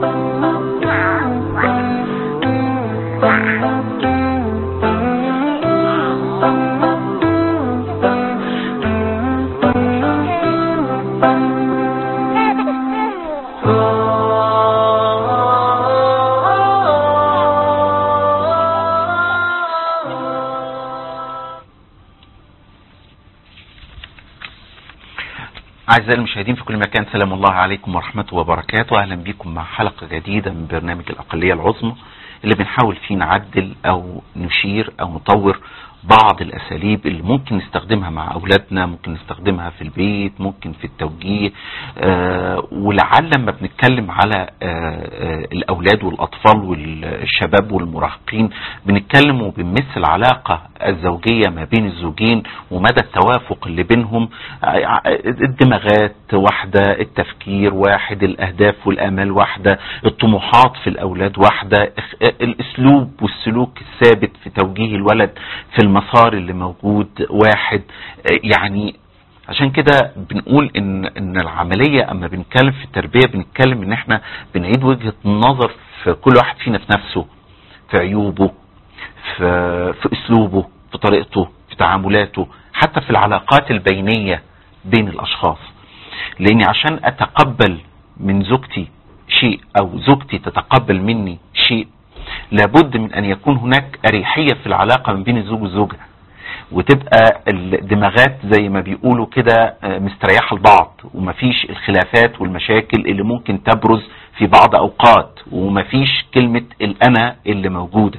أعزائي المشاهدين في كل مكان سلام الله عليكم ورحمته وبركاته أهلا بكم مع حلقة جديدة من برنامج الأقلية العظمى اللي بنحاول فيه نعدل أو نشير أو نطور بعض الأساليب اللي ممكن نستخدمها مع أولادنا ممكن نستخدمها في البيت ممكن في التوجيه آه ولعل لما بنتكلم على آه آه الأولاد والأطفال والشباب والمراهقين بنتكلم وبنمس العلاقة الزوجية ما بين الزوجين ومدى التوافق اللي بينهم الدماغات واحدة التفكير واحد الأهداف والآمال واحدة الطموحات في الأولاد واحدة الأسلوب والسلوك الثابت في توجيه الولد في المسار اللي موجود واحد يعني عشان كده بنقول ان ان العمليه اما بنتكلم في التربيه بنتكلم ان احنا بنعيد وجهه النظر في كل واحد فينا في نفسه في عيوبه في في اسلوبه في طريقته في تعاملاته حتى في العلاقات البينيه بين الاشخاص لاني عشان اتقبل من زوجتي شيء او زوجتي تتقبل مني شيء لابد من ان يكون هناك اريحية في العلاقة ما بين الزوج والزوجة وتبقى الدماغات زي ما بيقولوا كده مستريحة لبعض ومفيش الخلافات والمشاكل اللي ممكن تبرز في بعض اوقات ومفيش كلمة الانا اللي موجودة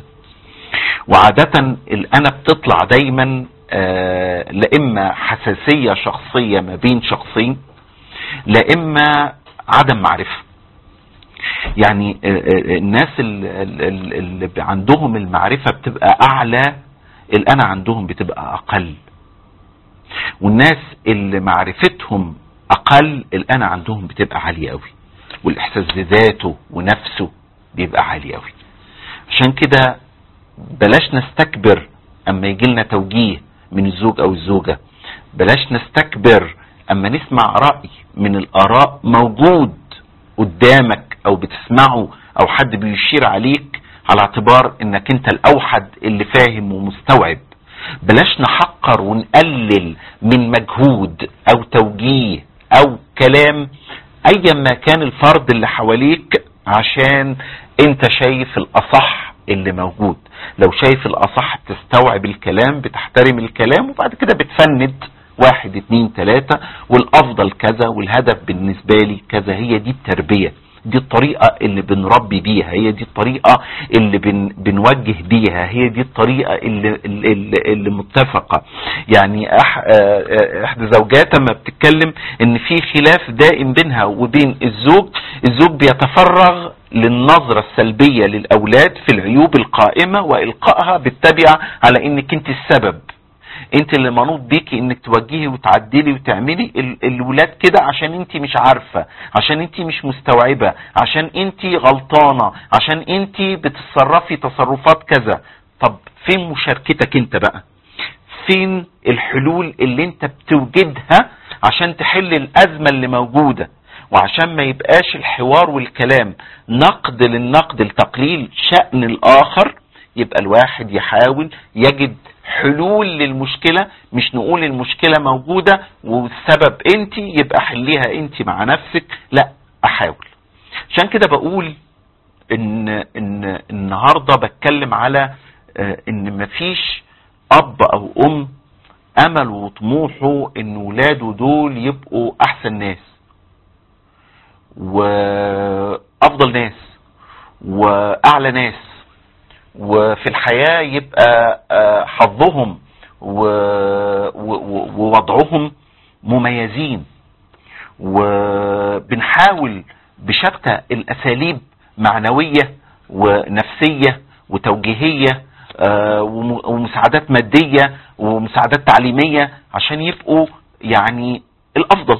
وعادة الانا بتطلع دايما لا اما حساسية شخصية ما بين شخصين لا اما عدم معرفة يعني الناس اللي عندهم المعرفة بتبقى اعلى الانا عندهم بتبقى اقل والناس اللي معرفتهم اقل الانا عندهم بتبقى عالية قوي والاحساس بذاته ونفسه بيبقى عالي قوي عشان كده بلاش نستكبر اما يجي لنا توجيه من الزوج او الزوجة بلاش نستكبر اما نسمع رأي من الاراء موجود قدامك او بتسمعه او حد بيشير عليك على اعتبار انك انت الاوحد اللي فاهم ومستوعب بلاش نحقر ونقلل من مجهود او توجيه او كلام ايا ما كان الفرد اللي حواليك عشان انت شايف الاصح اللي موجود لو شايف الاصح بتستوعب الكلام بتحترم الكلام وبعد كده بتفند واحد اتنين تلاتة والافضل كذا والهدف بالنسبة لي كذا هي دي التربية دي الطريقة اللي بنربي بيها هي دي الطريقة اللي بن بنوجه بيها هي دي الطريقة اللي, اللي, اللي متفقة يعني أح احدى زوجات ما بتتكلم ان في خلاف دائم بينها وبين الزوج الزوج بيتفرغ للنظرة السلبية للأولاد في العيوب القائمة وإلقائها بالتبع على انك انت السبب انت اللي منوط بيكي انك توجهي وتعدلي وتعملي الولاد كده عشان انت مش عارفة عشان انت مش مستوعبة عشان انت غلطانة عشان انت بتتصرفي تصرفات كذا طب فين مشاركتك انت بقى فين الحلول اللي انت بتوجدها عشان تحل الازمة اللي موجودة وعشان ما يبقاش الحوار والكلام نقد للنقد لتقليل شأن الاخر يبقى الواحد يحاول يجد حلول للمشكلة مش نقول المشكلة موجودة والسبب انت يبقى حليها انت مع نفسك لا احاول عشان كده بقول ان ان النهاردة بتكلم على ان مفيش اب او ام امل وطموحه ان ولاده دول يبقوا احسن ناس وافضل ناس واعلى ناس وفي الحياة يبقى حظهم ووضعهم مميزين وبنحاول بشتى الأساليب معنوية ونفسية وتوجيهية ومساعدات مادية ومساعدات تعليمية عشان يبقوا يعني الأفضل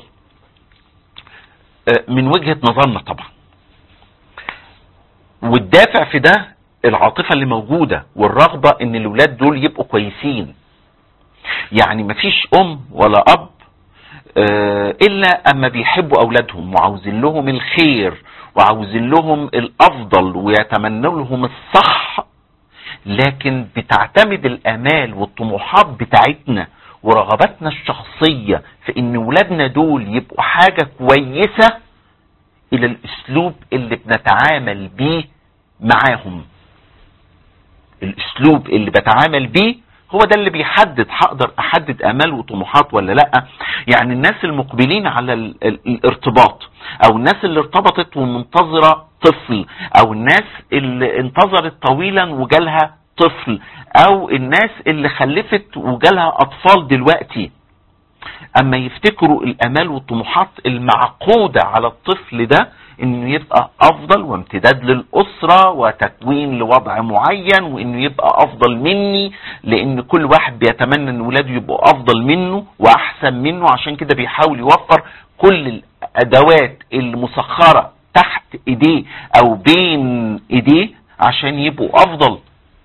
من وجهة نظرنا طبعا والدافع في ده العاطفة اللي موجودة والرغبة ان الولاد دول يبقوا كويسين يعني مفيش ام ولا اب الا اما بيحبوا اولادهم وعاوزين لهم الخير وعاوزين لهم الافضل ويتمنوا لهم الصح لكن بتعتمد الامال والطموحات بتاعتنا ورغباتنا الشخصية في ان ولادنا دول يبقوا حاجة كويسة الى الاسلوب اللي بنتعامل بيه معاهم الاسلوب اللي بتعامل بيه هو ده اللي بيحدد هقدر احدد امال وطموحات ولا لا يعني الناس المقبلين على ال ال الارتباط او الناس اللي ارتبطت ومنتظرة طفل او الناس اللي انتظرت طويلا وجالها طفل او الناس اللي خلفت وجالها اطفال دلوقتي اما يفتكروا الامال والطموحات المعقودة على الطفل ده انه يبقى افضل وامتداد للاسرة وتكوين لوضع معين وانه يبقى افضل مني لان كل واحد بيتمنى ان ولاده يبقوا افضل منه واحسن منه عشان كده بيحاول يوفر كل الادوات المسخرة تحت ايديه او بين ايديه عشان يبقوا افضل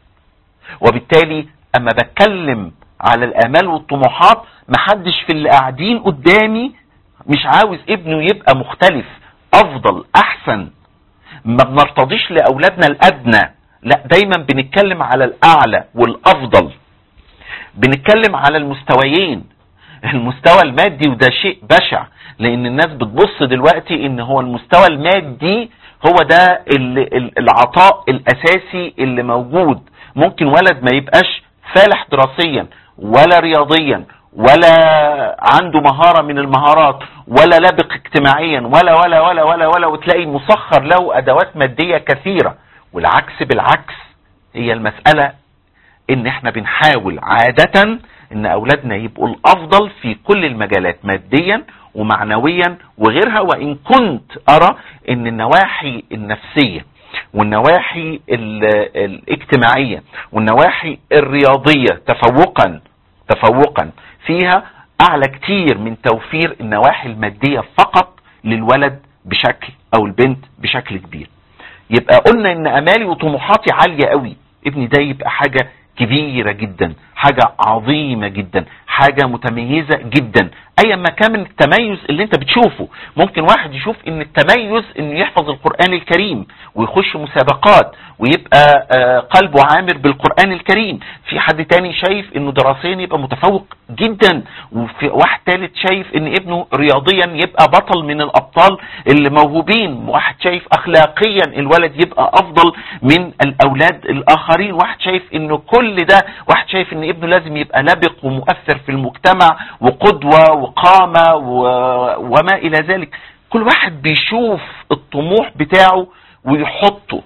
وبالتالي اما بتكلم على الامال والطموحات محدش في اللي قاعدين قدامي مش عاوز ابنه يبقى مختلف افضل احسن ما بنرتضيش لاولادنا الادنى لا دايما بنتكلم على الاعلى والافضل بنتكلم على المستويين المستوى المادي وده شيء بشع لان الناس بتبص دلوقتي ان هو المستوى المادي هو ده العطاء الاساسي اللي موجود ممكن ولد ما يبقاش فالح دراسيا ولا رياضيا ولا عنده مهارة من المهارات ولا لابق اجتماعيا ولا ولا ولا ولا ولا وتلاقي مسخر له ادوات مادية كثيرة والعكس بالعكس هي المسألة ان احنا بنحاول عادة ان اولادنا يبقوا الافضل في كل المجالات ماديا ومعنويا وغيرها وان كنت ارى ان النواحي النفسية والنواحي الاجتماعية والنواحي الرياضية تفوقا تفوقا فيها اعلى كتير من توفير النواحي المادية فقط للولد بشكل او البنت بشكل كبير يبقى قلنا ان امالي وطموحاتي عالية قوي ابني ده يبقى حاجة كبيرة جدا حاجة عظيمة جدا حاجة متميزة جدا ايا ما كان من التميز اللي انت بتشوفه ممكن واحد يشوف ان التميز انه يحفظ القرآن الكريم ويخش مسابقات ويبقى قلبه عامر بالقرآن الكريم في حد تاني شايف انه دراسيا يبقى متفوق جدا وفي واحد تالت شايف ان ابنه رياضيا يبقى بطل من الابطال اللي موهوبين واحد شايف اخلاقيا الولد يبقى افضل من الاولاد الاخرين واحد شايف انه كل ده واحد شايف ان ابنه لازم يبقى لابق ومؤثر في المجتمع وقدوة وقامة وما الى ذلك كل واحد بيشوف الطموح بتاعه ويحطه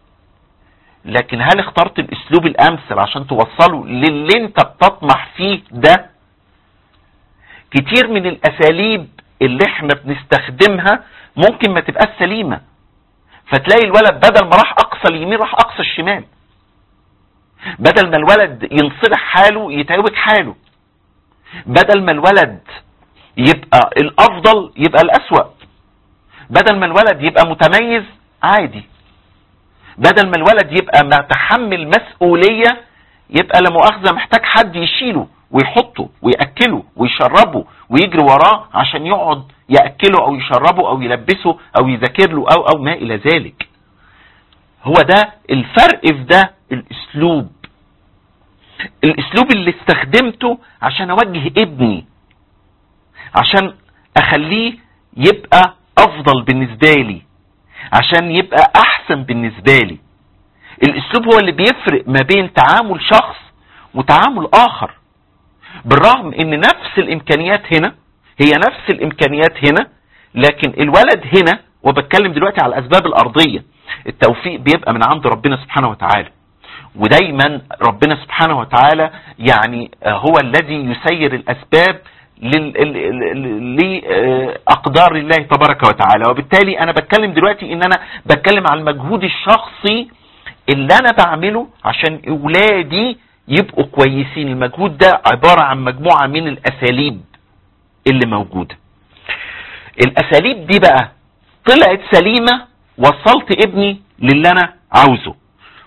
لكن هل اخترت الاسلوب الامثل عشان توصله للي انت بتطمح فيه ده كتير من الاساليب اللي احنا بنستخدمها ممكن ما تبقاش سليمة فتلاقي الولد بدل ما راح اقصى اليمين راح اقصى الشمال بدل ما الولد ينصلح حاله يتعوج حاله بدل ما الولد يبقى الافضل يبقى الاسوأ بدل ما الولد يبقى متميز عادي بدل ما الولد يبقى متحمل مسؤولية يبقى لا مؤاخذة محتاج حد يشيله ويحطه ويأكله ويشربه ويجري وراه عشان يقعد يأكله او يشربه او يلبسه او يذاكر له او او ما الى ذلك هو ده الفرق في ده الاسلوب الاسلوب اللي استخدمته عشان اوجه ابني عشان اخليه يبقى افضل بالنسبة لي عشان يبقى احسن بالنسبة لي الاسلوب هو اللي بيفرق ما بين تعامل شخص وتعامل اخر بالرغم ان نفس الامكانيات هنا هي نفس الامكانيات هنا لكن الولد هنا وبتكلم دلوقتي على الاسباب الارضية التوفيق بيبقى من عند ربنا سبحانه وتعالى ودايما ربنا سبحانه وتعالى يعني هو الذي يسير الاسباب لأقدار الله تبارك وتعالى وبالتالي أنا بتكلم دلوقتي إن أنا بتكلم عن المجهود الشخصي اللي أنا بعمله عشان أولادي يبقوا كويسين المجهود ده عبارة عن مجموعة من الأساليب اللي موجودة الأساليب دي بقى طلعت سليمة وصلت ابني للي أنا عاوزه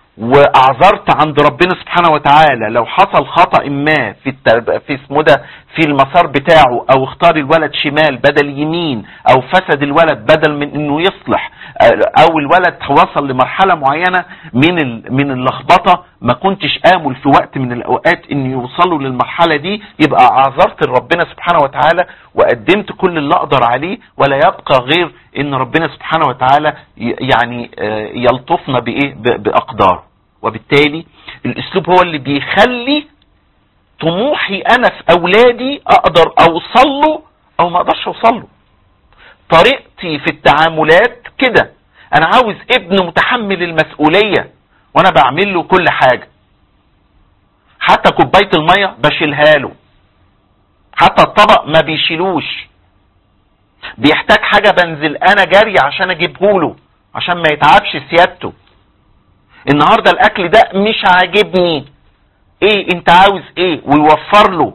واعذرت عند ربنا سبحانه وتعالى لو حصل خطأ ما في الترب... في اسمه ده في المسار بتاعه او اختار الولد شمال بدل يمين او فسد الولد بدل من انه يصلح او الولد وصل لمرحله معينه من من اللخبطه ما كنتش امل في وقت من الاوقات ان يوصلوا للمرحله دي يبقى اعذرت ربنا سبحانه وتعالى وقدمت كل اللي اقدر عليه ولا يبقى غير ان ربنا سبحانه وتعالى يعني يلطفنا بايه باقداره وبالتالي الاسلوب هو اللي بيخلي طموحي انا في اولادي اقدر اوصل له او ما اقدرش اوصل له طريقتي في التعاملات كده انا عاوز ابن متحمل المسؤولية وانا بعمل له كل حاجة حتى كوباية المية بشيلها له حتى الطبق ما بيشيلوش بيحتاج حاجة بنزل انا جري عشان اجيبه له عشان ما يتعبش سيادته النهاردة الاكل ده مش عاجبني ايه انت عاوز ايه ويوفر له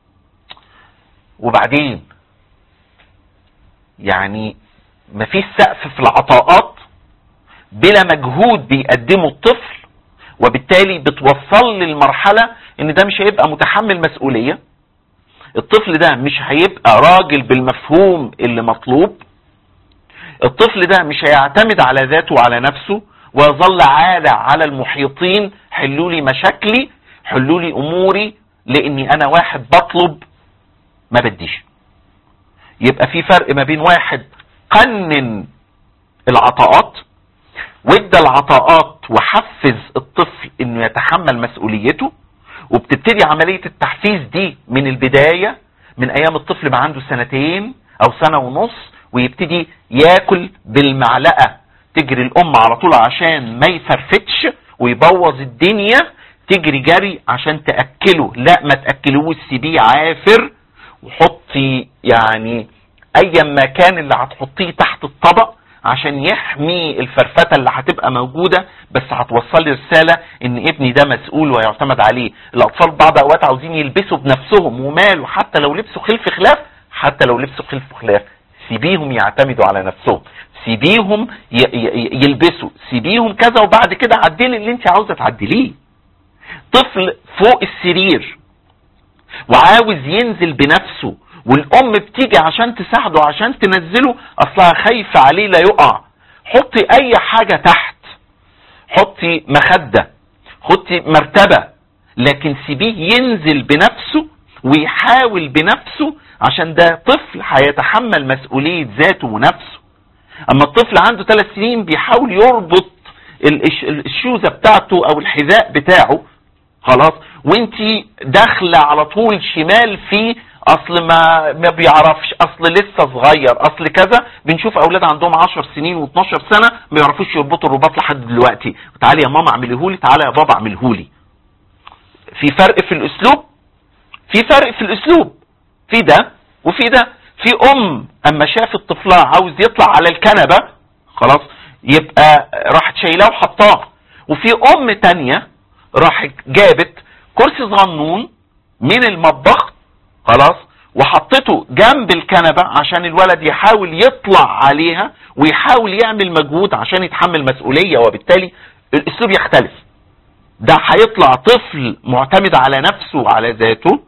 وبعدين يعني مفيش سقف في العطاءات بلا مجهود بيقدمه الطفل وبالتالي بتوصل للمرحلة ان ده مش هيبقى متحمل مسؤولية الطفل ده مش هيبقى راجل بالمفهوم اللي مطلوب الطفل ده مش هيعتمد على ذاته وعلى نفسه ويظل عالة على المحيطين حلوا لي مشاكلي حلوا لي اموري لاني انا واحد بطلب ما بديش يبقى في فرق ما بين واحد قنن العطاءات وادى العطاءات وحفز الطفل انه يتحمل مسؤوليته وبتبتدي عملية التحفيز دي من البداية من ايام الطفل ما عنده سنتين او سنة ونص ويبتدي ياكل بالمعلقة تجري الام على طول عشان ما يفرفتش ويبوظ الدنيا تجري جري عشان تأكله لا ما تأكلوش سيبيه عافر وحطي يعني ايا ما كان اللي هتحطيه تحت الطبق عشان يحمي الفرفتة اللي هتبقى موجودة بس هتوصل لي رسالة ان ابني ده مسؤول ويعتمد عليه الاطفال بعض اوقات عاوزين يلبسوا بنفسهم وماله حتى لو لبسوا خلف خلاف حتى لو لبسوا خلف خلاف سيبيهم يعتمدوا على نفسهم سيبيهم يلبسوا سيبيهم كذا وبعد كده عدلي اللي انت عاوزه تعدليه طفل فوق السرير وعاوز ينزل بنفسه والام بتيجي عشان تساعده عشان تنزله اصلها خايفة عليه لا يقع حطي اي حاجة تحت حطي مخدة حطي مرتبة لكن سيبيه ينزل بنفسه ويحاول بنفسه عشان ده طفل هيتحمل مسؤولية ذاته ونفسه اما الطفل عنده ثلاث سنين بيحاول يربط الشوزة بتاعته او الحذاء بتاعه خلاص وانت داخله على طول شمال في اصل ما ما بيعرفش اصل لسه صغير اصل كذا بنشوف اولاد عندهم 10 سنين و12 سنه ما بيعرفوش يربطوا الرباط لحد دلوقتي تعالي يا ماما اعمليهولي تعالى يا بابا اعمليهولي في فرق في الاسلوب في فرق في الاسلوب في ده وفي ده في ام اما شافت طفلها عاوز يطلع على الكنبه خلاص يبقى راحت شايلاه وحطاه وفي ام تانية راحت جابت كرسي صغنون من المطبخ خلاص وحطيته جنب الكنبة عشان الولد يحاول يطلع عليها ويحاول يعمل مجهود عشان يتحمل مسؤولية وبالتالي الاسلوب يختلف ده هيطلع طفل معتمد على نفسه وعلى ذاته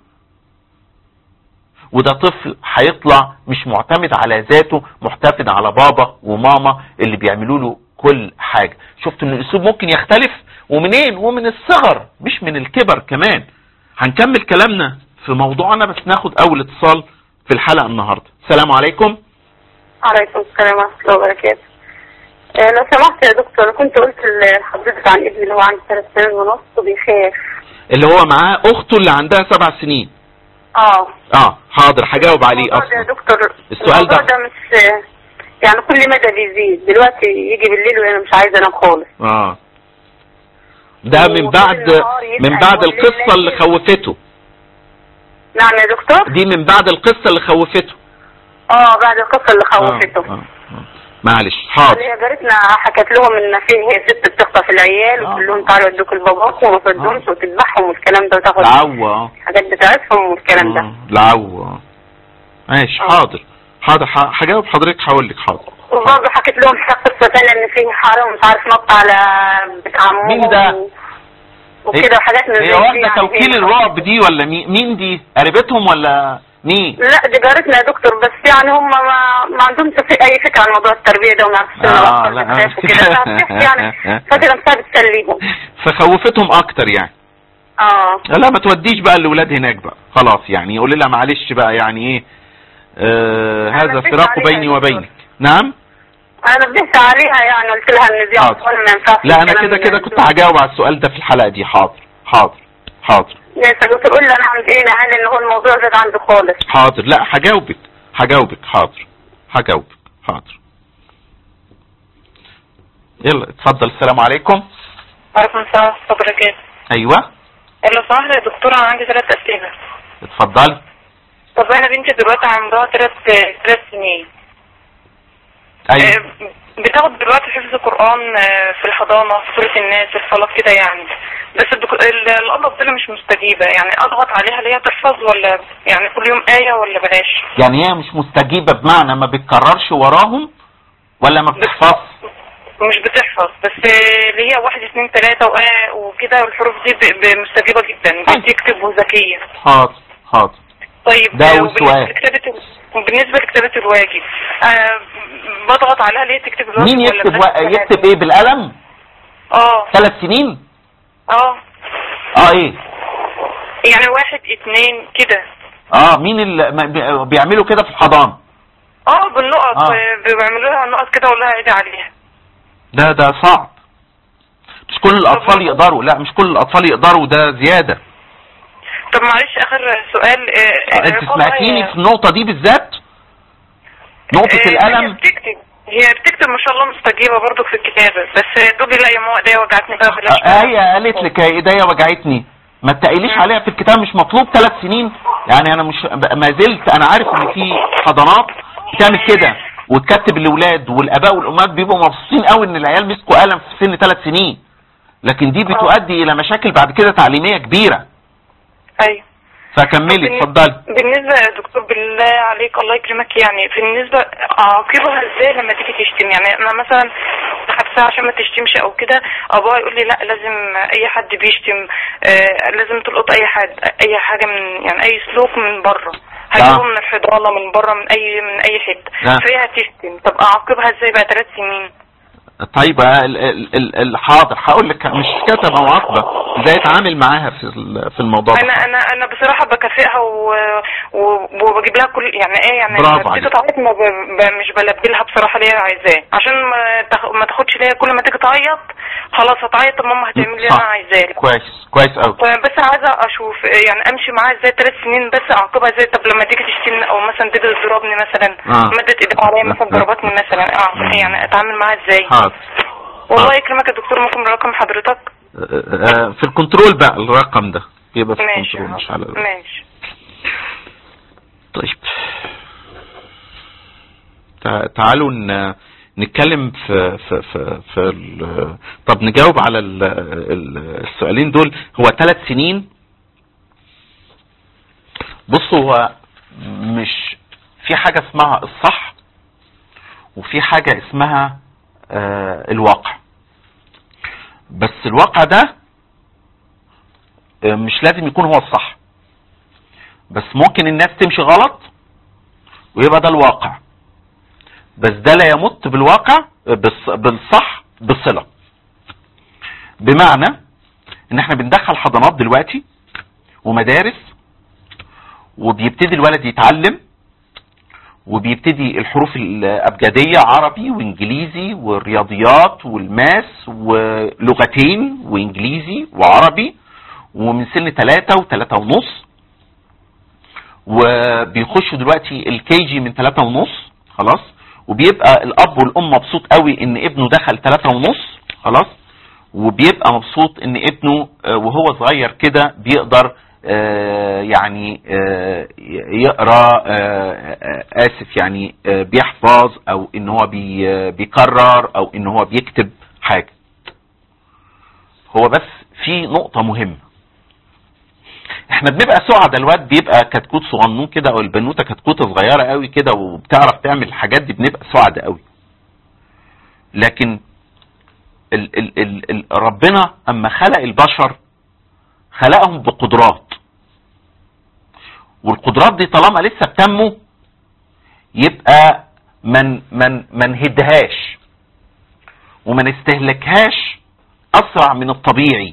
وده طفل هيطلع مش معتمد على ذاته معتمد على بابا وماما اللي بيعملوا له كل حاجة شفت ان الاسلوب ممكن يختلف ومنين ومن الصغر مش من الكبر كمان هنكمل كلامنا في موضوعنا بس ناخد اول اتصال في الحلقة النهاردة السلام عليكم عليكم السلام ورحمة الله وبركاته آه، لو سمحت يا دكتور أنا كنت قلت لحضرتك عن ابني اللي هو عنده ثلاث سنين ونص وبيخاف اللي هو معاه اخته اللي عندها سبع سنين اه اه حاضر هجاوب عليه الموضوع ده يا اصلا دكتور السؤال الموضوع ده- ده مش يعني كل مدى بيزيد دلوقتي يجي بالليل وانا مش عايزه انام خالص اه ده من وطول بعد النهار يسأل من بعد والليل القصة اللي نايم. خوفته نعم يا دكتور دي من بعد القصة اللي خوفته اه بعد القصه اللي آه، خوفته آه، آه. معلش اللي حاضر هي جارتنا حكت لهم ان في ست بتخطف العيال آه. وتقول لهم تعالوا ادوك لباباكم وما تدومش وتذبحهم والكلام ده وتاخد العو اه الحاجات بتاعتهم والكلام ده آه، العو اه ماشي آه. حاضر حاضر ح- هجاوب حضرتك هقول لك حاضر وبرضه حكيت لهم قصة تانية ان في حرام مش عارف نط على بيت عمهم مين ده؟ و- وكده وحاجات من هي زي دي واحدة يعني توكيل هي- الرعب دي ولا مين مين دي قريبتهم ولا اتنين لا دي جارتنا يا دكتور بس يعني هم ما, ما عندهمش في اي فكره عن موضوع التربيه ده وما يعرفوش ان آه، الأطفال لا، بتخاف وكده فبتحكي يعني فاكره نفسها بتسليهم فخوفتهم اكتر يعني اه لا ما توديش بقى الاولاد هناك بقى خلاص يعني يقول لها معلش بقى يعني ايه آه هذا نبهت فراق عليها بيني يا دكتور. وبينك نعم انا نبهت عليها يعني قلت لها ان دي حاضر. اطفال ما ينفعش لا انا الكلام كده ده. كده كنت هجاوب على السؤال ده في الحلقه دي حاضر حاضر حاضر يا دكتور تقول لي انا عند ايه قال ان هو الموضوع زاد عنده خالص حاضر لا هجاوبك هجاوبك حاضر هجاوبك حاضر يلا اتفضل السلام عليكم وعليكم السلام ورحمة الله وبركاته ايوه لو سمحت يا دكتور أنا عندي ثلاث أسئلة اتفضلي طب أنا بنتي دلوقتي عندها ثلاث ثلاث سنين ايوه آه، بتاخد دلوقتي حفظ قرآن آه، في الحضانة في سورة الناس الصلاة كده يعني بس الدك... ال- الأب عبدالله مش مستجيبة يعني أضغط عليها اللي هي تحفظ ولا يعني كل يوم آية ولا بلاش يعني هي مش مستجيبه بمعنى ما بتكررش وراهم ولا ما بتحفظش مش بتحفظ بس آه، اللي هي واحد اتنين تلاتة وآ وكده والحروف دي ب... ب- مستجيبة جدا بتكتب وذكية حاضر حاضر طيب ده آه، أول وبالنسبة سؤال. لكتابة وبالنسبة لكتابة الواجب آه بضغط عليها ليه تكتب الواجب مين ولا يكتب بلاش و... كلام؟ يكتب ايه بالقلم اه ثلاث سنين اه اه ايه يعني واحد اتنين كده اه مين اللي ما- بي- بيعملوا كده في الحضانه اه بالنقط آه. آه. بيعملوا لها نقط كده ولا عيد عليها ده ده صعب مش كل الاطفال يقدروا لا مش كل الاطفال يقدروا ده زياده طب معلش اخر سؤال آه آه، انت العقاب سمعتيني هي- في النقطه دي بالذات نقطه آه، هي القلم بتكتب هي بتكتب ما شاء الله مستجيبة برضو في الكتابة بس تقولي لا يا ماما ايديا وجعتني بقى بلاش آه، هي قالت لك يا ايديا وجعتني ما تقليش مم. عليها في الكتاب مش مطلوب ثلاث سنين يعني انا مش ما زلت انا عارف ان في حضانات بتعمل كده وتكتب الاولاد والاباء والامهات بيبقوا مبسوطين قوي ان العيال مسكوا قلم في سن ثلاث سنين لكن دي بتؤدي الى مشاكل بعد كده تعليميه كبيره ايوه فكملي بالن- اتفضلي بالنسبة يا دكتور بالله عليك الله يكرمك يعني بالنسبة أعاقبها ازاي لما تيجي تشتم يعني أنا مثلا حبسها عشان ما تشتمش أو كده أبوها يقول لي لا لازم أي حد بيشتم آه لازم تلقط أي حد أي حاجة من يعني أي سلوك من بره هجيبه من الحضانة من بره من أي من أي حتة نعم. فهي هتشتم طب أعاقبها ازاي بقى ثلاث سنين طيب آه، ال- ال- ال- الحاضر هقول لك مش كتب او عقبه ازاي اتعامل معاها في ال- في الموضوع ده انا انا انا بصراحه بكافئها و... و... وبجيب لها كل يعني ايه يعني برافو لما عليك. تيجي تعيط ما ب... ب... مش بلبي لها بصراحه اللي هي عايزاه عشان ما, تخ... ما تاخدش ليا كل ما تيجي تعيط خلاص هتعيط طب ماما هتعمل لي اللي صح. انا عايزاه كويس كويس قوي بس عايزه اشوف يعني امشي معاها ازاي ثلاث سنين بس اعاقبها ازاي طب لما تيجي تشتمني او مثلا تيجي تضربني مثلا آه. مدت ايدها عليا مثلا ضربتني مثلا اه يعني اتعامل معاها ازاي حاضر والله آه. يكرمك يا دكتور ممكن رقم حضرتك آه، آه، في الكنترول بقى الرقم ده يبقى في ماشي الكنترول مش على ماشي طيب تع- تعالوا ن- نتكلم في في في, في ال- طب نجاوب على ال- ال- السؤالين دول هو ثلاث سنين بصوا هو مش في حاجة اسمها الصح وفي حاجة اسمها آه، الواقع بس الواقع ده آه، مش لازم يكون هو الصح بس ممكن الناس تمشي غلط ويبقى ده الواقع بس ده لا يمت بالواقع بالص- بالصح بصلة بمعنى ان احنا بندخل حضانات دلوقتي ومدارس وبيبتدي الولد يتعلم وبيبتدي الحروف الابجديه عربي وانجليزي والرياضيات والماس ولغتين وانجليزي وعربي ومن سن ثلاثة وثلاثة ونص وبيخشوا دلوقتي الكي جي من ثلاثة ونص خلاص وبيبقى الاب والام مبسوط قوي ان ابنه دخل ثلاثة ونص خلاص وبيبقى مبسوط ان ابنه آه، وهو صغير كده بيقدر آه، يعني آه، يقرا آه، آه، اسف يعني آه، بيحفظ او ان هو بي- آه، بيكرر او ان هو بيكتب حاجه هو بس في نقطه مهمه احنا بنبقى سعداء الواد بيبقى كتكوت صغنون كده او البنوته كتكوته صغيره قوي كده وبتعرف تعمل الحاجات دي بنبقى سعداء قوي لكن ال ال ال ال ربنا اما خلق البشر خلقهم بقدرات والقدرات دي طالما لسه بتنمو يبقى من من ما نهدهاش وما نستهلكهاش اسرع من الطبيعي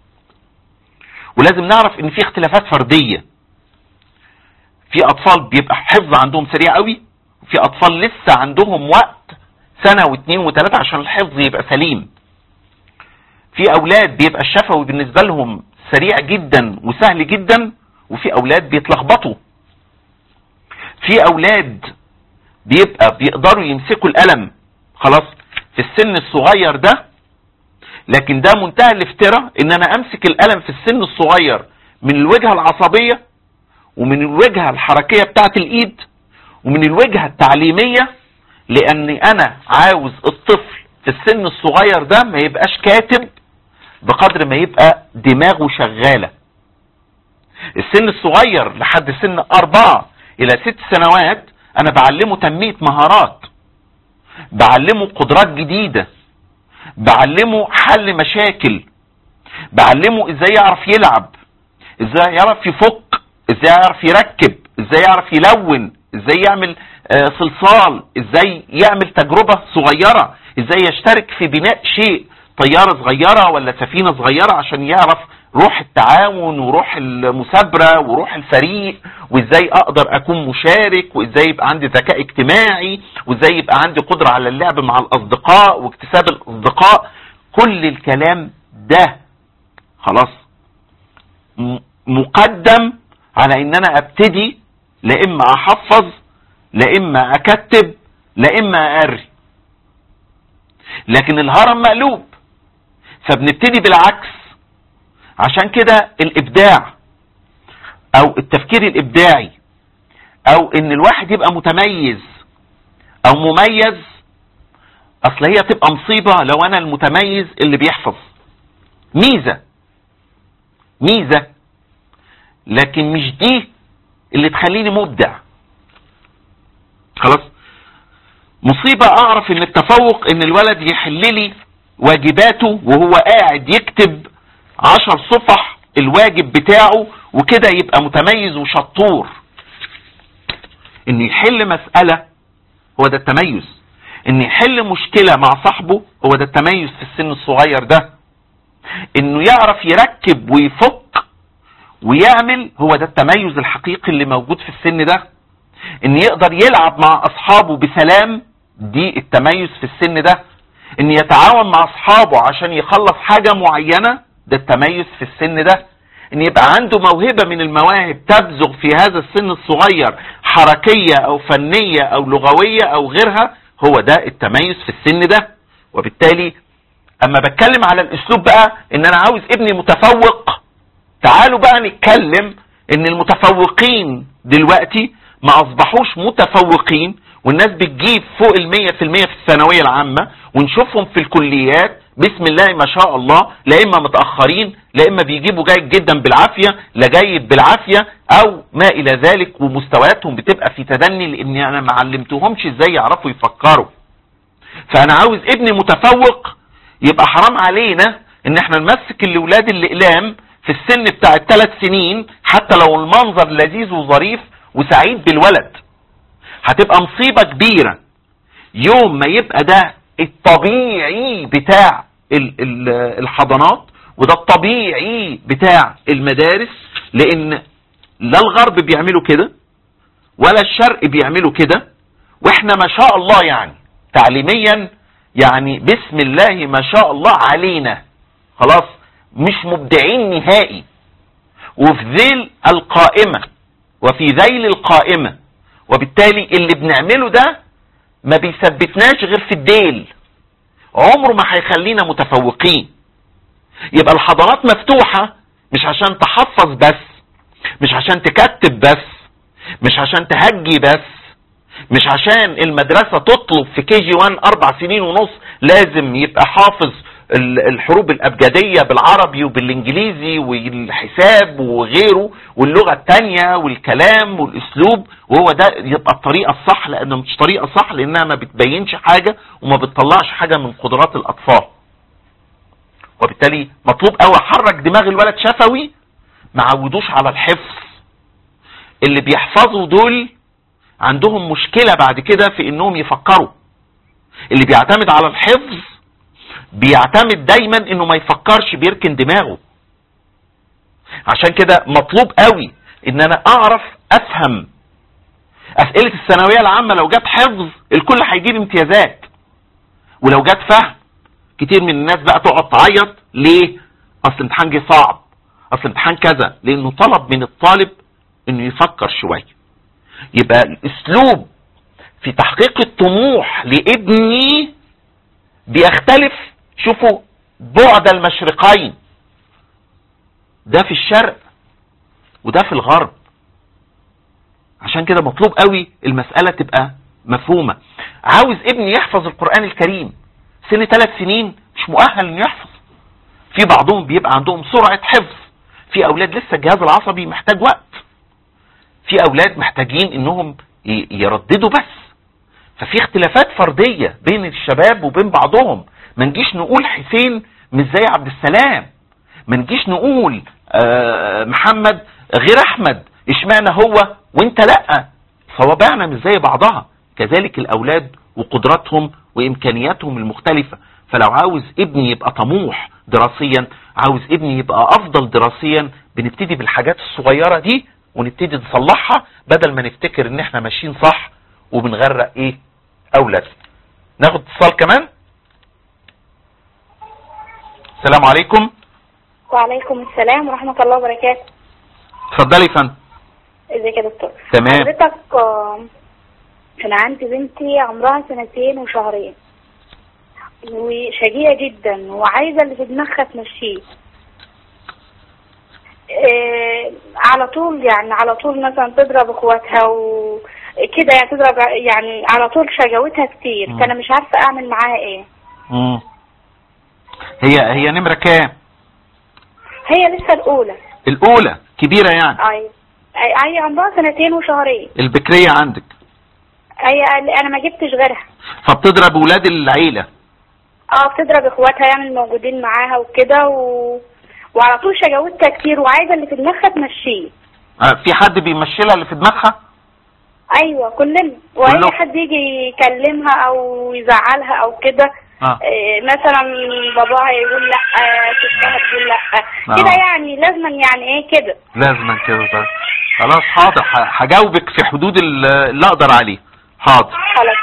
ولازم نعرف ان في اختلافات فرديه في اطفال بيبقى حفظ عندهم سريع قوي وفي اطفال لسه عندهم وقت سنه واثنين وثلاثه عشان الحفظ يبقى سليم في اولاد بيبقى الشفوي بالنسبه لهم سريع جدا وسهل جدا وفي اولاد بيتلخبطوا في اولاد بيبقى بيقدروا يمسكوا القلم خلاص في السن الصغير ده لكن ده منتهى الافتراء ان انا امسك القلم في السن الصغير من الوجهه العصبيه ومن الوجهه الحركيه بتاعه الايد ومن الوجهه التعليميه لاني انا عاوز الطفل في السن الصغير ده ما يبقاش كاتب بقدر ما يبقى دماغه شغاله السن الصغير لحد سن أربعة إلى ست سنوات أنا بعلمه تنمية مهارات بعلمه قدرات جديدة بعلمه حل مشاكل بعلمه ازاي يعرف يلعب ازاي يعرف يفك ازاي يعرف يركب ازاي يعرف يلون ازاي يعمل آه صلصال ازاي يعمل تجربة صغيرة ازاي يشترك في بناء شيء طيارة صغيرة ولا سفينة صغيرة عشان يعرف روح التعاون وروح المثابرة وروح الفريق وازاي اقدر اكون مشارك وازاي يبقى عندي ذكاء اجتماعي وازاي يبقى عندي قدرة على اللعب مع الاصدقاء واكتساب الاصدقاء كل الكلام ده خلاص مقدم على ان انا ابتدي لا اما احفظ لا اما اكتب لا اما اقري لكن الهرم مقلوب فبنبتدي بالعكس عشان كده الابداع او التفكير الابداعي او ان الواحد يبقى متميز او مميز اصل هي تبقى مصيبة لو انا المتميز اللي بيحفظ ميزة ميزة لكن مش دي اللي تخليني مبدع خلاص مصيبة اعرف ان التفوق ان الولد يحل لي واجباته وهو قاعد يكتب عشر صفح الواجب بتاعه وكده يبقى متميز وشطور ان يحل مسألة هو ده التميز ان يحل مشكلة مع صاحبه هو ده التميز في السن الصغير ده انه يعرف يركب ويفك ويعمل هو ده التميز الحقيقي اللي موجود في السن ده ان يقدر يلعب مع اصحابه بسلام دي التميز في السن ده ان يتعاون مع اصحابه عشان يخلص حاجة معينة ده التميز في السن ده ان يبقى عنده موهبة من المواهب تبزغ في هذا السن الصغير حركية او فنية او لغوية او غيرها هو ده التميز في السن ده وبالتالي اما بتكلم على الاسلوب بقى ان انا عاوز ابني متفوق تعالوا بقى نتكلم ان المتفوقين دلوقتي ما اصبحوش متفوقين والناس بتجيب فوق المية في المية في الثانوية العامة ونشوفهم في الكليات بسم الله ما شاء الله لا اما متاخرين لا اما بيجيبوا جيد جدا بالعافيه لا جيد بالعافيه او ما الى ذلك ومستوياتهم بتبقى في تدني لان انا ما علمتهمش ازاي يعرفوا يفكروا فانا عاوز ابني متفوق يبقى حرام علينا ان احنا نمسك الاولاد الاقلام في السن بتاع الثلاث سنين حتى لو المنظر لذيذ وظريف وسعيد بالولد هتبقى مصيبه كبيره يوم ما يبقى ده الطبيعي بتاع الحضانات وده الطبيعي بتاع المدارس لان لا الغرب بيعملوا كده ولا الشرق بيعملوا كده واحنا ما شاء الله يعني تعليميا يعني بسم الله ما شاء الله علينا خلاص مش مبدعين نهائي وفي ذيل القائمة وفي ذيل القائمة وبالتالي اللي بنعمله ده ما بيثبتناش غير في الديل عمره ما هيخلينا متفوقين يبقى الحضانات مفتوحة مش عشان تحفظ بس مش عشان تكتب بس مش عشان تهجي بس مش عشان المدرسة تطلب في كي جي 1 أربع سنين ونص لازم يبقى حافظ الحروب الأبجدية بالعربي وبالإنجليزي والحساب وغيره واللغة التانية والكلام والأسلوب وهو ده يبقى الطريقة الصح لأنه مش طريقة صح لأنها ما بتبينش حاجة وما بتطلعش حاجة من قدرات الأطفال وبالتالي مطلوب قوي احرك دماغ الولد شفوي ما عودوش على الحفظ اللي بيحفظوا دول عندهم مشكلة بعد كده في انهم يفكروا اللي بيعتمد على الحفظ بيعتمد دايما انه ما يفكرش بيركن دماغه عشان كده مطلوب قوي ان انا اعرف افهم اسئلة الثانوية العامة لو جت حفظ الكل هيجيب امتيازات ولو جت فهم كتير من الناس بقى تقعد تعيط ليه اصل امتحان جه صعب اصل امتحان كذا لانه طلب من الطالب انه يفكر شوية يبقى الاسلوب في تحقيق الطموح لابني بيختلف شوفوا بعد المشرقين ده في الشرق وده في الغرب عشان كده مطلوب قوي المسألة تبقى مفهومة عاوز ابني يحفظ القرآن الكريم سن ثلاث سنين مش مؤهل انه يحفظ في بعضهم بيبقى عندهم سرعة حفظ في اولاد لسه الجهاز العصبي محتاج وقت في اولاد محتاجين انهم ي- يرددوا بس ففي اختلافات فردية بين الشباب وبين بعضهم ما نجيش نقول حسين مش زي عبد السلام ما نجيش نقول آه، محمد غير احمد اشمعنى هو وانت لا صوابعنا مش زي بعضها كذلك الاولاد وقدراتهم وامكانياتهم المختلفة فلو عاوز ابني يبقى طموح دراسيا عاوز ابني يبقى افضل دراسيا بنبتدي بالحاجات الصغيرة دي ونبتدي نصلحها بدل ما نفتكر ان احنا ماشيين صح وبنغرق ايه اولاد ناخد اتصال كمان السلام عليكم وعليكم السلام ورحمة الله وبركاته اتفضلي يا فندم ازيك يا دكتور تمام حضرتك آه، كان عندي بنتي عمرها سنتين وشهرين وشقية جدا وعايزة اللي في دماغها تمشيه آه، على طول يعني على طول مثلا تضرب اخواتها وكده يعني تضرب يعني على طول شجاوتها كتير مم. فانا مش عارفة اعمل معاها ايه مم. هي هي نمرة كام هي لسه الاولى الاولى كبيرة يعني اي أي- هي عمرها سنتين وشهرين البكرية عندك هي انا ما جبتش غيرها فبتضرب ولاد العيلة اه بتضرب اخواتها يعني الموجودين معاها وكده و... وعلى طول شجاوتها كتير وعايزه اللي في دماغها تمشيه آه، في حد بيمشيلها اللي في دماغها ايوه كلنا واي كله. حد يجي يكلمها او يزعلها او كده اه إيه، مثلا باباها يقول لا ستها تقول لا آه. كده يعني لازما يعني ايه كده لازما كده طيب. خلاص حاضر ه- هجاوبك في حدود ال- اللي اقدر عليه حاضر خلاص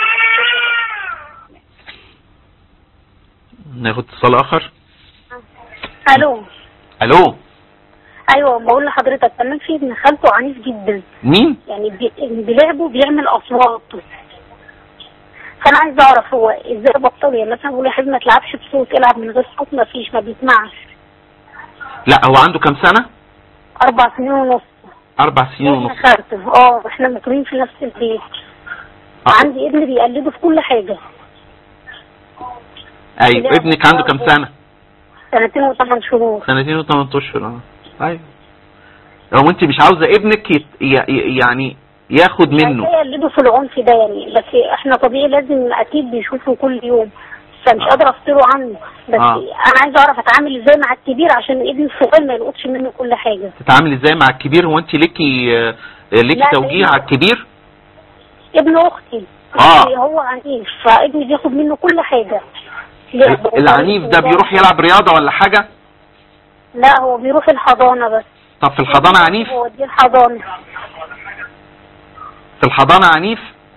ناخد اتصال اخر الو الو ايوه بقول لحضرتك كمان في ابن خالته عنيف جدا مين يعني بي- بلعبه بيعمل اصوات فانا عايز اعرف هو ازاي بطل يعني مثلا بقول يا حبيبي ما تلعبش بصوت العب من غير صوت ما فيش ما بيسمعش لا هو عنده كام سنة اربع سنين ونص اربع سنين احنا ونص خالته اه احنا مقيمين في نفس البيت آه. عندي ابن بيقلده في كل حاجه ايوه ابنك عنده كام سنة سنتين وثمان شهور سنتين وثمان اشهر اه ايوه لو انت مش عاوزة ابنك يت... ي... ي- يعني ياخد منه ازاي يقلده في العنف ده يعني بس احنا طبيعي لازم اكيد بيشوفه كل يوم فمش آه. قادره افصله عنه بس آه. انا عايزه اعرف اتعامل ازاي مع الكبير عشان ابني الصغير ما يلقطش منه كل حاجه تتعامل ازاي مع الكبير هو انت ليكي آه، ليكي لا، توجيه لأن- على الكبير ابن اختي آه. يعني هو عنيف فابني بياخد منه كل حاجه لعب العنيف ده بيروح يلعب رياضة ولا حاجة لا هو بيروح الحضانه بس طب في الحضانة عنيف هو دي الحضانه في الحضانة عنيف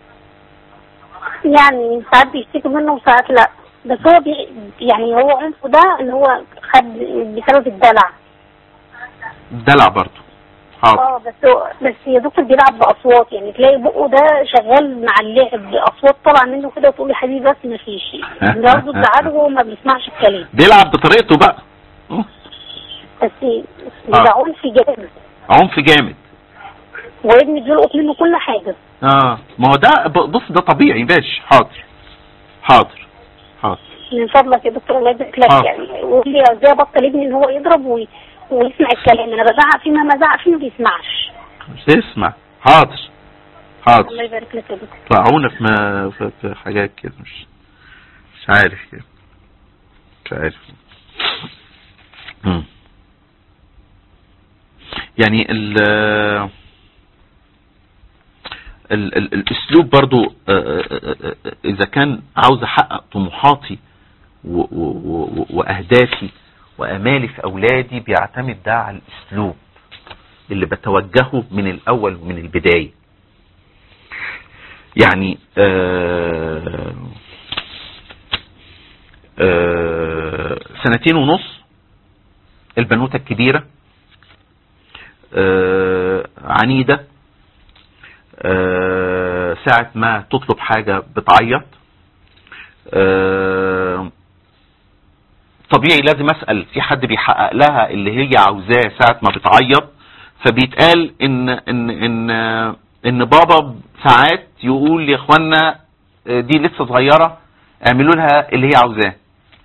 يعني ساعات بيشتكي منه وساعات لا بس هو بي يعني هو عنفه ده ان هو خد بسبب الدلع دلع برضه حاضر اه بس هو بس يا دكتور بيلعب باصوات يعني تلاقي بقه ده شغال مع اللعب اصوات طالعه منه كده وتقول يا حبيبي بس ما فيش برضه تزعله وهو ما بيسمعش الكلام بيلعب بطريقته بقى م? بس ده عنف جامد عنف جامد وابني بيلقط منه كل حاجه اه ما هو ده ب- بص ده طبيعي ماشي حاضر حاضر حاضر من فضلك يا دكتور الله يبارك لك آه. يعني قول لي ازاي ابطل ابني ان هو يضرب وي... ويسمع الكلام انا بزعق فيه مهما زعق فيه ما بيسمعش مش اسمع حاضر حاضر الله يبارك لك يا دكتور طلعونا في, ما في, في حاجات كده مش مش عارف كده مش عارف مم. يعني ال ال ال الاسلوب برضو آه، آه، آه، آه، اذا كان عاوز احقق طموحاتي و- و- و- واهدافي وامالي في اولادي بيعتمد ده على الاسلوب اللي بتوجهه من الاول ومن البداية يعني آه آه سنتين ونص البنوتة الكبيرة آه عنيدة آه ساعة ما تطلب حاجة بتعيط آه طبيعي لازم اسأل في حد بيحقق لها اللي هي عاوزاه ساعة ما بتعيط فبيتقال ان ان ان ان بابا ساعات يقول يا اخوانا دي لسه صغيرة اعملوا لها اللي هي عاوزاه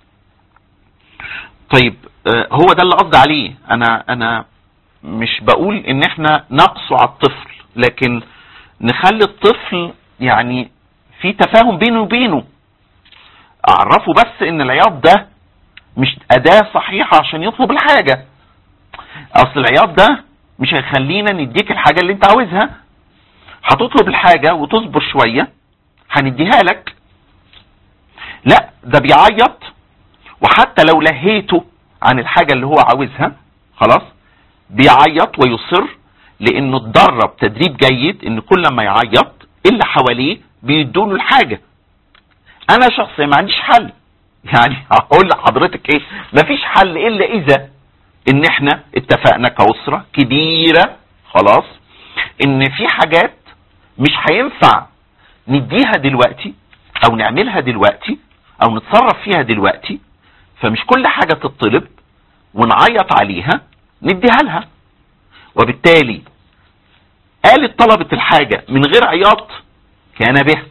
طيب آه، هو ده اللي قصدي عليه انا انا مش بقول ان احنا نقصوا على الطفل لكن نخلي الطفل يعني في تفاهم بينه وبينه اعرفه بس ان العياط ده مش اداة صحيحة عشان يطلب الحاجة اصل العياط ده مش هيخلينا نديك الحاجة اللي انت عاوزها هتطلب الحاجة وتصبر شوية هنديها لك لا ده بيعيط وحتى لو لهيته عن الحاجة اللي هو عاوزها خلاص بيعيط ويصر لانه اتدرب تدريب جيد ان كل ما يعيط اللي حواليه بيدوله الحاجة انا شخصيا ما عنديش حل يعني هقول لحضرتك ايه مفيش حل الا اذا ان احنا اتفقنا كأسرة كبيرة خلاص ان في حاجات مش هينفع نديها دلوقتي او نعملها دلوقتي او نتصرف فيها دلوقتي فمش كل حاجة تطلب ونعيط عليها نديها لها وبالتالي قالت طلبت الحاجة من غير عياط كان به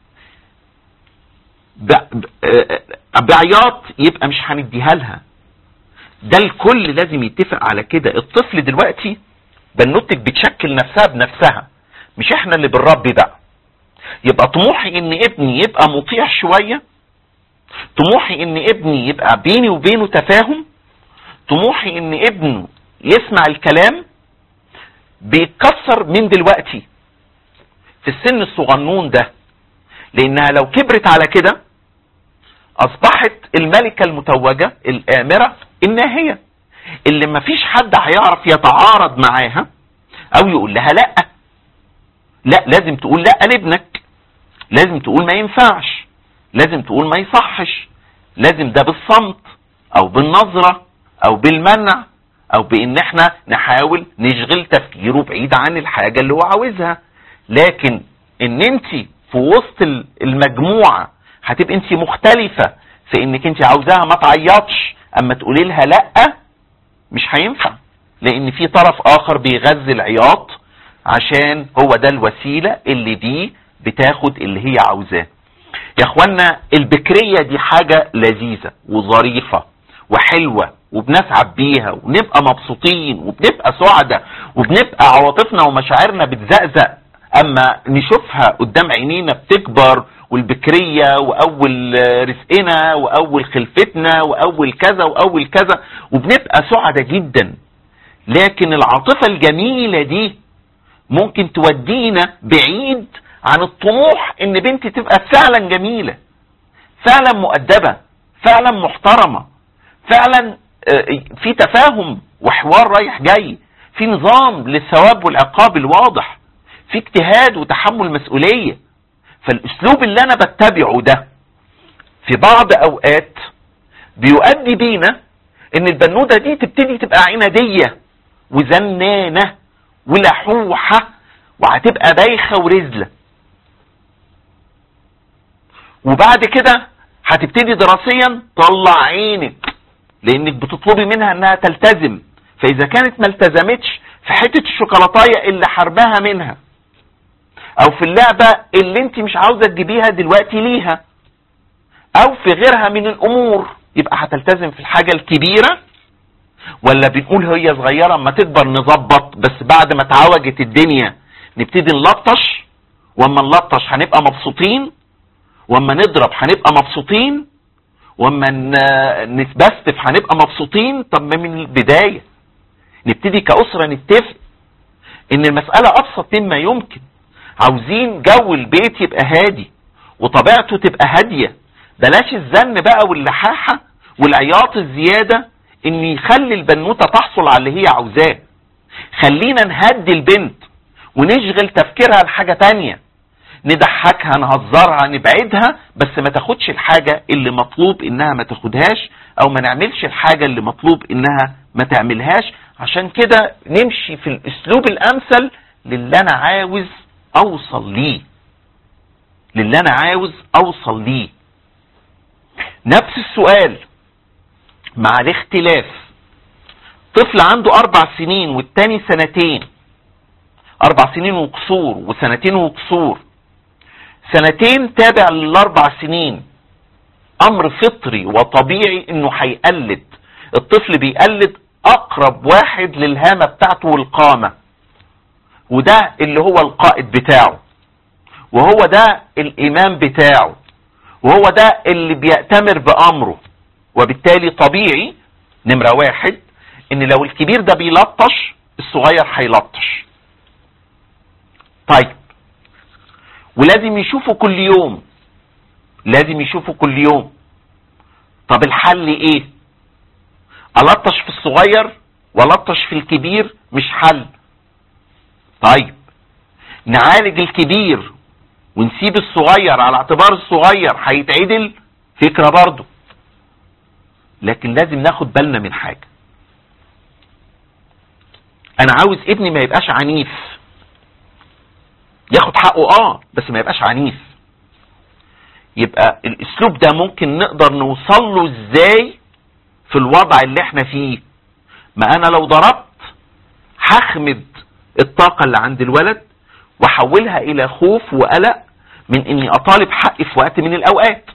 ب- ب- آه، بعياط يبقى مش هنديها لها ده الكل لازم يتفق على كده الطفل دلوقتي بنوتك بتشكل نفسها بنفسها مش احنا اللي بنربي بقى يبقى طموحي ان ابني يبقى مطيع شوية طموحي ان ابني يبقى بيني وبينه تفاهم طموحي ان ابنه يسمع الكلام بيتكسر من دلوقتي في السن الصغنون ده لانها لو كبرت على كده اصبحت الملكة المتوجة الامرة الناهية اللي مفيش حد هيعرف يتعارض معاها او يقول لها لا لا لازم تقول لا لابنك لازم تقول ما ينفعش لازم تقول ما يصحش لازم ده بالصمت او بالنظرة او بالمنع او بان احنا نحاول نشغل تفكيره بعيد عن الحاجة اللي هو عاوزها لكن ان انت في وسط ال- المجموعة هتبقى انت مختلفة في انك انت عاوزاها ما تعيطش اما تقولي لها لا مش هينفع لان في طرف اخر بيغذي العياط عشان هو ده الوسيلة اللي بيه بتاخد اللي هي عاوزاه يا اخوانا البكرية دي حاجة لذيذة وظريفة وحلوة وبنسعد بيها ونبقى مبسوطين وبنبقى سعداء وبنبقى عواطفنا ومشاعرنا بتزقزق اما نشوفها قدام عينينا بتكبر والبكرية واول رزقنا واول خلفتنا واول كذا واول كذا وبنبقى سعداء جدا لكن العاطفة الجميلة دي ممكن تودينا بعيد عن الطموح ان بنتي تبقى فعلا جميلة فعلا مؤدبة فعلا محترمة فعلا آه، في تفاهم وحوار رايح جاي في نظام للثواب والعقاب الواضح في اجتهاد وتحمل مسؤولية فالاسلوب اللي انا بتبعه ده في بعض اوقات بيؤدي بينا ان البنودة دي تبتدي تبقى عنادية وزنانة ولحوحة وهتبقى بايخة ورزلة وبعد كده هتبتدي دراسيا طلع عينك لانك بتطلبي منها انها تلتزم فاذا كانت ما التزمتش في حتة الشوكولاتاية اللي حرمها منها او في اللعبة اللي انت مش عاوزة تجيبيها دلوقتي ليها او في غيرها من الامور يبقى هتلتزم في الحاجة الكبيرة ولا بنقول هي صغيرة اما تكبر نظبط بس بعد ما اتعوجت الدنيا نبتدي نلطش واما نلطش هنبقى مبسوطين واما نضرب هنبقى مبسوطين واما ن- نتبستف هنبقى مبسوطين طب ما من البداية نبتدي كأسرة نتفق ان المسألة ابسط مما يمكن عاوزين جو البيت يبقى هادي وطبيعته تبقى هادية بلاش الزن بقى واللحاحة والعياط الزيادة ان يخلي البنوتة تحصل على اللي هي عاوزاه خلينا نهدي البنت ونشغل تفكيرها لحاجة تانية نضحكها نهزرها نبعدها بس ما تاخدش الحاجة اللي مطلوب انها ما تاخدهاش او ما نعملش الحاجة اللي مطلوب انها ما تعملهاش عشان كده نمشي في الاسلوب الامثل للي انا عاوز اوصل ليه للي انا عاوز اوصل ليه نفس السؤال مع الاختلاف طفل عنده اربع سنين والتاني سنتين اربع سنين وقصور وسنتين وقصور سنتين تابع للاربع سنين امر فطري وطبيعي انه هيقلد الطفل بيقلد اقرب واحد للهامة بتاعته والقامة وده اللي هو القائد بتاعه وهو ده الامام بتاعه وهو ده اللي بيأتمر بامره وبالتالي طبيعي نمرة واحد ان لو الكبير ده بيلطش الصغير هيلطش طيب ولازم يشوفه كل يوم لازم يشوفه كل يوم طب الحل ايه الطش في الصغير ولطش في الكبير مش حل طيب نعالج الكبير ونسيب الصغير على اعتبار الصغير هيتعدل فكرة برضه لكن لازم ناخد بالنا من حاجة انا عاوز ابني ما يبقاش عنيف ياخد حقه اه بس ما يبقاش عنيف يبقى الاسلوب ده ممكن نقدر نوصل له ازاي في الوضع اللي احنا فيه ما انا لو ضربت هخمد الطاقة اللي عند الولد واحولها الى خوف وقلق من اني اطالب حقي في وقت من الاوقات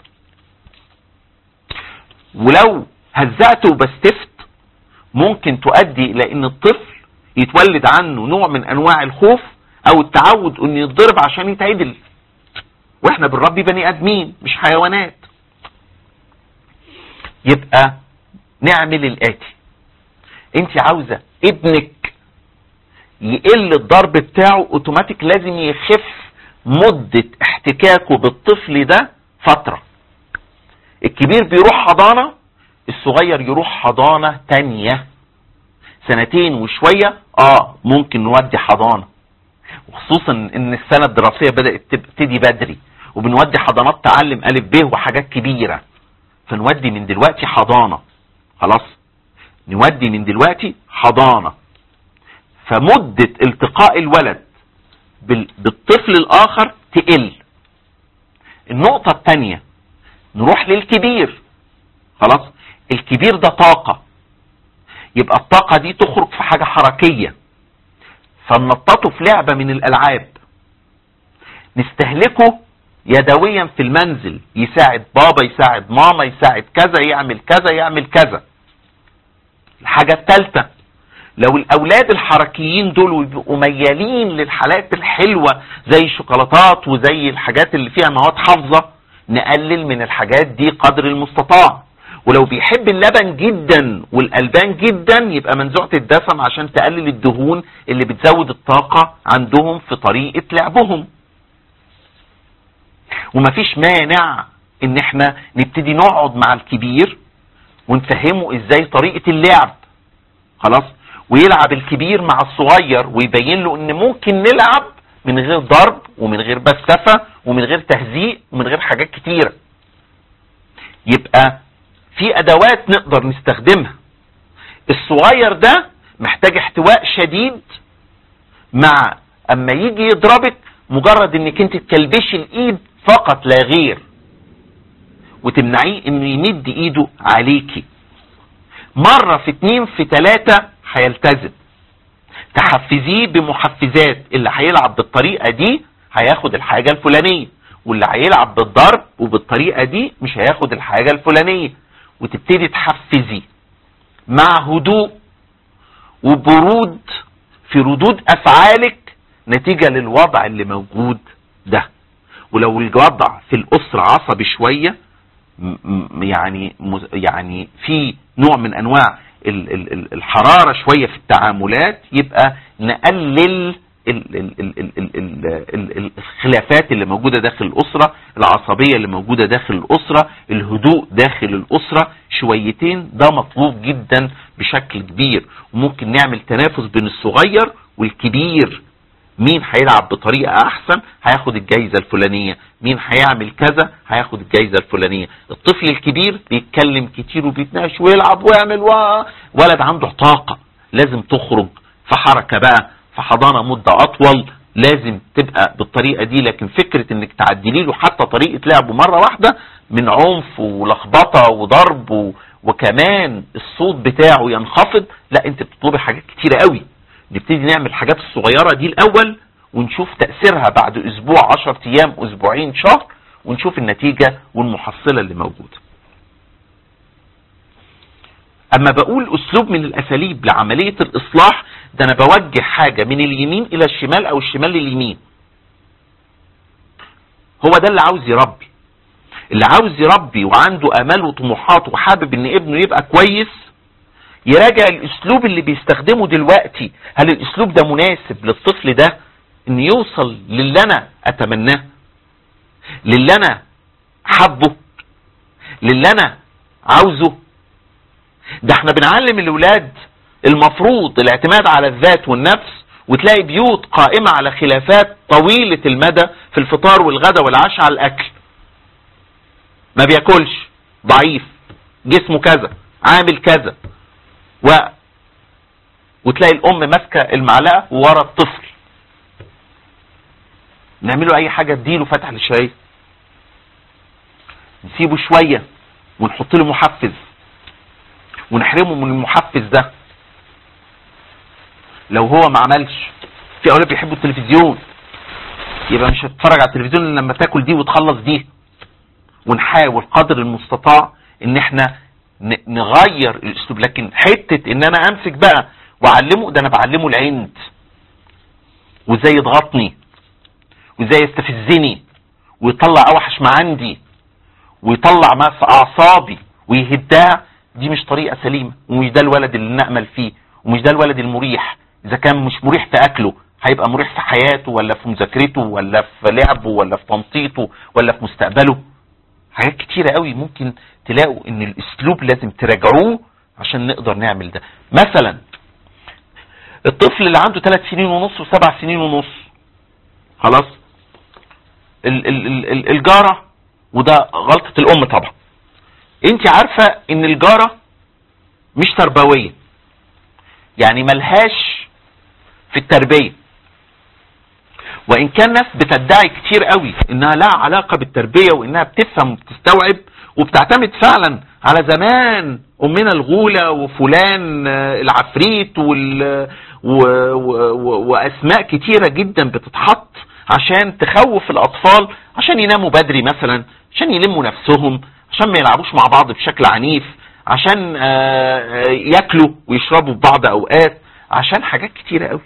ولو هزأت وبستفت ممكن تؤدي الى ان الطفل يتولد عنه نوع من انواع الخوف او التعود انه يتضرب عشان يتعدل واحنا بنربي بني ادمين مش حيوانات يبقى نعمل الاتي انت عاوزة ابنك يقل الضرب بتاعه اوتوماتيك لازم يخف مدة احتكاكه بالطفل ده فترة الكبير بيروح حضانة الصغير يروح حضانة تانية سنتين وشوية اه ممكن نودي حضانة وخصوصا ان السنة الدراسية بدأت تبتدي بدري وبنودي حضانات تعلم ألف ب وحاجات كبيرة فنودي من دلوقتي حضانة خلاص نودي من دلوقتي حضانة فمدة التقاء الولد بالطفل الآخر تقل النقطة الثانية نروح للكبير خلاص الكبير ده طاقة يبقى الطاقة دي تخرج في حاجة حركية فننططه في لعبة من الألعاب نستهلكه يدويا في المنزل يساعد بابا يساعد ماما يساعد كذا يعمل كذا يعمل كذا الحاجة الثالثة لو الأولاد الحركيين دول بيبقوا ميالين للحالات الحلوة زي الشوكولاتات وزي الحاجات اللي فيها مواد حافظة نقلل من الحاجات دي قدر المستطاع ولو بيحب اللبن جدا والألبان جدا يبقى منزوعة الدسم عشان تقلل الدهون اللي بتزود الطاقة عندهم في طريقة لعبهم ومفيش مانع ان احنا نبتدي نقعد مع الكبير ونفهمه ازاي طريقة اللعب خلاص ويلعب الكبير مع الصغير ويبين له ان ممكن نلعب من غير ضرب ومن غير بسفة ومن غير تهزيء ومن غير حاجات كتيرة يبقى في ادوات نقدر نستخدمها الصغير ده محتاج احتواء شديد مع اما يجي يضربك مجرد انك انت تكلبشي الايد فقط لا غير وتمنعيه انه يمد ايده عليكي مرة في اتنين في تلاتة هيلتزم تحفزيه بمحفزات اللي هيلعب بالطريقة دي هياخد الحاجة الفلانية واللي هيلعب بالضرب وبالطريقة دي مش هياخد الحاجة الفلانية وتبتدي تحفزي مع هدوء وبرود في ردود افعالك نتيجة للوضع اللي موجود ده ولو الوضع في الاسرة عصبي شوية يعني يعني في نوع من انواع الحرارة شوية في التعاملات يبقى نقلل ال- ال- ال- ال- ال- ال- ال- ال- الخلافات اللي موجودة داخل الأسرة العصبية اللي موجودة داخل الأسرة الهدوء داخل الأسرة شويتين ده مطلوب جدا بشكل كبير وممكن نعمل تنافس بين الصغير والكبير مين هيلعب بطريقة احسن هياخد الجايزة الفلانية مين هيعمل كذا هياخد الجايزة الفلانية الطفل الكبير بيتكلم كتير وبيتناقش ويلعب ويعمل و... ولد عنده طاقة لازم تخرج في حركة بقى في حضانة مدة اطول لازم تبقى بالطريقة دي لكن فكرة انك تعدلي له حتى طريقة لعبه مرة واحدة من عنف ولخبطة وضرب و... وكمان الصوت بتاعه ينخفض لا انت بتطلبي حاجات كتيرة قوي نبتدي نعمل الحاجات الصغيرة دي الأول ونشوف تأثيرها بعد أسبوع عشر أيام أسبوعين شهر ونشوف النتيجة والمحصلة اللي موجودة أما بقول أسلوب من الأساليب لعملية الإصلاح ده أنا بوجه حاجة من اليمين إلى الشمال أو الشمال لليمين هو ده اللي عاوز يربي اللي عاوز يربي وعنده امال وطموحات وحابب ان ابنه يبقى كويس يراجع الاسلوب اللي بيستخدمه دلوقتي هل الاسلوب ده مناسب للطفل ده ان يوصل للي انا اتمناه للي انا حبه للي انا عاوزه ده احنا بنعلم الاولاد المفروض الاعتماد على الذات والنفس وتلاقي بيوت قائمة على خلافات طويلة المدى في الفطار والغدا والعشاء على الاكل ما بياكلش ضعيف جسمه كذا عامل كذا و وتلاقي الام ماسكه المعلقه ورا الطفل نعمله اي حاجه اديله فتح للشاي نسيبه شويه ونحط له محفز ونحرمه من المحفز ده لو هو ما عملش في اولاد بيحبوا التلفزيون يبقى مش هتتفرج على التلفزيون إلا لما تاكل دي وتخلص دي ونحاول قدر المستطاع ان احنا ن- نغير الاسلوب لكن حتة ان انا امسك بقى واعلمه ده انا بعلمه العند وازاي يضغطني وازاي يستفزني ويطلع اوحش ما عندي ويطلع ما في اعصابي ويهدها دي مش طريقة سليمة ومش ده الولد اللي نأمل فيه ومش ده الولد المريح اذا كان مش مريح في اكله هيبقى مريح في حياته ولا في مذاكرته ولا في لعبه ولا في تنطيطه ولا في مستقبله حاجات كتيرة قوي ممكن تلاقوا ان الاسلوب لازم تراجعوه عشان نقدر نعمل ده مثلا الطفل اللي عنده ثلاث سنين ونص وسبع سنين ونص خلاص ال ال ال ال الجارة وده غلطة الام طبعا انت عارفة ان الجارة مش تربوية يعني ملهاش في التربية وان كان ناس بتدعي كتير قوي انها لها علاقة بالتربية وانها بتفهم وبتستوعب وبتعتمد فعلا على زمان امنا الغولة وفلان آه، العفريت وال و... و... و... واسماء كتيرة جدا بتتحط عشان تخوف الاطفال عشان يناموا بدري مثلا عشان يلموا نفسهم عشان ما يلعبوش مع بعض بشكل عنيف عشان آه، آه، ياكلوا ويشربوا في بعض اوقات عشان حاجات كتيرة قوي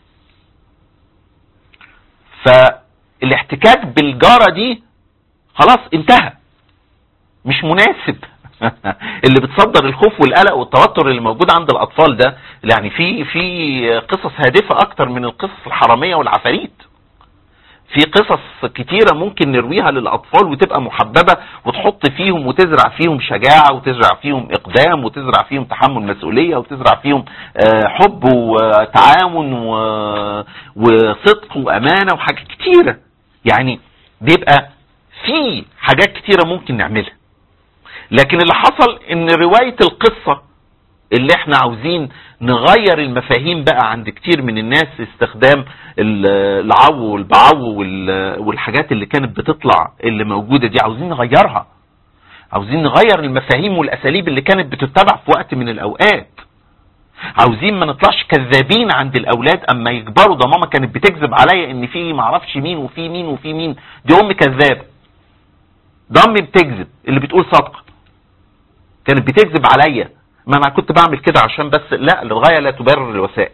فالاحتكاك بالجارة دي خلاص انتهى مش مناسب اللي بتصدر الخوف والقلق والتوتر اللي موجود عند الاطفال ده يعني في في قصص هادفة اكتر من القصص الحرامية والعفاريت في قصص كتيرة ممكن نرويها للأطفال وتبقى محببة وتحط فيهم وتزرع فيهم شجاعة وتزرع فيهم إقدام وتزرع فيهم تحمل مسؤولية وتزرع فيهم آه، حب وتعاون و- وصدق وأمانة وحاجات كتيرة يعني بيبقى في حاجات كتيرة ممكن نعملها لكن اللي حصل ان رواية القصة اللي احنا عاوزين نغير المفاهيم بقى عند كتير من الناس استخدام ال- العو والبعو وال- والحاجات اللي كانت بتطلع اللي موجودة دي عاوزين نغيرها عاوزين نغير المفاهيم والاساليب اللي كانت بتتبع في وقت من الاوقات عاوزين ما نطلعش كذابين عند الاولاد اما يكبروا ده ماما كانت بتكذب عليا ان في معرفش مين وفي مين وفي مين دي ام كذابه ده امي بتكذب اللي بتقول صدقه كانت بتكذب عليا ما انا كنت بعمل كده عشان بس لا الغايه لا تبرر الوسائل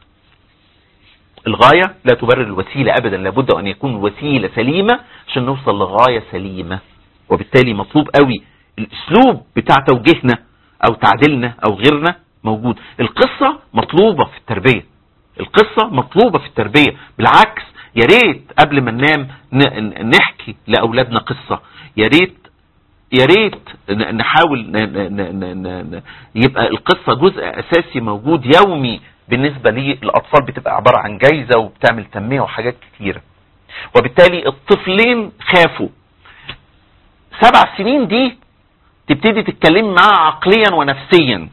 الغايه لا تبرر الوسيله ابدا لابد ان يكون وسيله سليمه عشان نوصل لغايه سليمه وبالتالي مطلوب قوي الاسلوب بتاع توجيهنا او تعديلنا او غيرنا موجود القصه مطلوبه في التربيه القصة مطلوبة في التربية بالعكس يا ريت قبل ما ننام ن- ن- نحكي لأولادنا قصة يا ريت يا ريت ن- نحاول ن- ن- ن- ن- ن- يبقى القصة جزء أساسي موجود يومي بالنسبة للأطفال بتبقى عبارة عن جايزة وبتعمل تنمية وحاجات كتيرة وبالتالي الطفلين خافوا سبع سنين دي تبتدي تتكلم معاه عقليا ونفسيا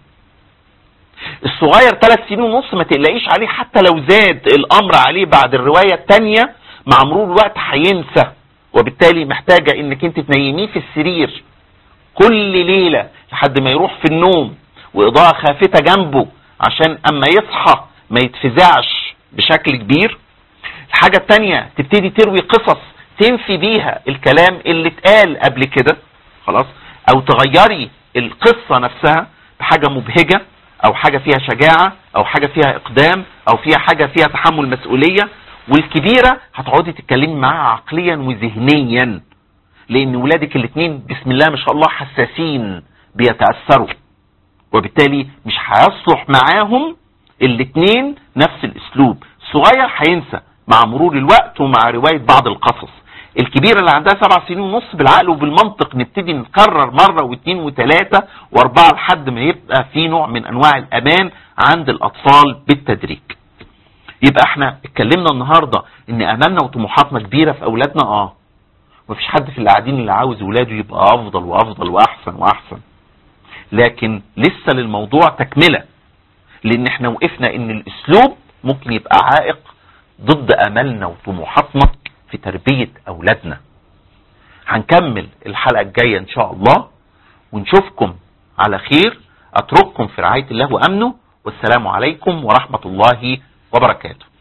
الصغير ثلاث سنين ونص ما تقلقيش عليه حتى لو زاد الامر عليه بعد الرواية التانية مع مرور الوقت هينسى وبالتالي محتاجة انك انت تنيميه في السرير كل ليلة لحد ما يروح في النوم واضاءة خافتة جنبه عشان اما يصحى ما يتفزعش بشكل كبير الحاجة التانية تبتدي تروي قصص تنفي بيها الكلام اللي اتقال قبل كده خلاص او تغيري القصة نفسها بحاجة مبهجة او حاجة فيها شجاعة او حاجة فيها اقدام او فيها حاجة فيها تحمل مسؤولية والكبيرة هتقعدي تتكلمي معاها عقليا وذهنيا لان ولادك الاثنين بسم الله ما شاء الله حساسين بيتأثروا وبالتالي مش هيصلح معاهم الاثنين نفس الاسلوب الصغير هينسى مع مرور الوقت ومع رواية بعض القصص الكبيرة اللي عندها سبع سنين ونص بالعقل وبالمنطق نبتدي نكرر مرة واثنين وثلاثة واربعة لحد ما يبقى في نوع من انواع الامان عند الاطفال بالتدريج يبقى احنا اتكلمنا النهاردة ان امالنا وطموحاتنا كبيرة في اولادنا اه مفيش حد في اللي قاعدين اللي عاوز ولاده يبقى افضل وافضل واحسن واحسن لكن لسه للموضوع تكملة لان احنا وقفنا ان الاسلوب ممكن يبقى عائق ضد املنا وطموحاتنا في تربية اولادنا هنكمل الحلقة الجاية ان شاء الله ونشوفكم على خير اترككم في رعاية الله وامنه والسلام عليكم ورحمة الله وبركاته